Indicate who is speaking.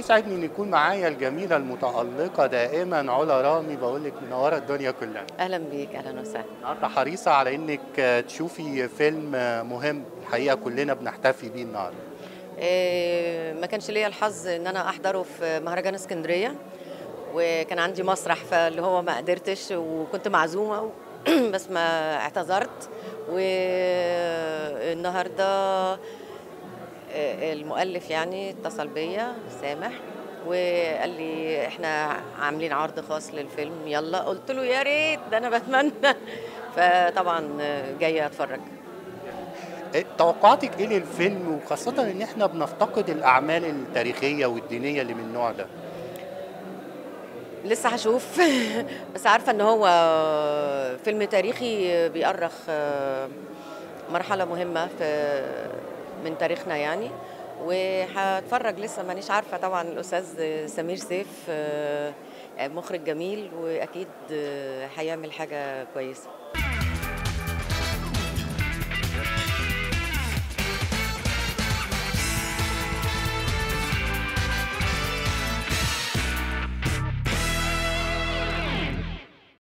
Speaker 1: بيسعدني ان يكون معايا الجميله المتالقه دائما علا رامي بقول لك منوره الدنيا كلها
Speaker 2: اهلا بيك اهلا وسهلا
Speaker 1: النهارده حريصه على انك تشوفي فيلم مهم الحقيقه كلنا بنحتفي بيه النهارده
Speaker 2: إيه ما كانش ليا الحظ ان انا احضره في مهرجان اسكندريه وكان عندي مسرح فاللي هو ما قدرتش وكنت معزومه و... بس ما اعتذرت والنهارده المؤلف يعني اتصل بيا سامح وقال لي احنا عاملين عرض خاص للفيلم يلا قلت له يا ريت ده انا بتمنى فطبعا جايه اتفرج
Speaker 1: توقعاتك ايه للفيلم وخاصه ان احنا بنفتقد الاعمال التاريخيه والدينيه اللي من النوع ده
Speaker 2: لسه هشوف بس عارفه ان هو فيلم تاريخي بيأرخ مرحله مهمه في من تاريخنا يعني وهتفرج لسه مانيش عارفه طبعا الاستاذ سمير سيف مخرج جميل واكيد هيعمل حاجه كويسه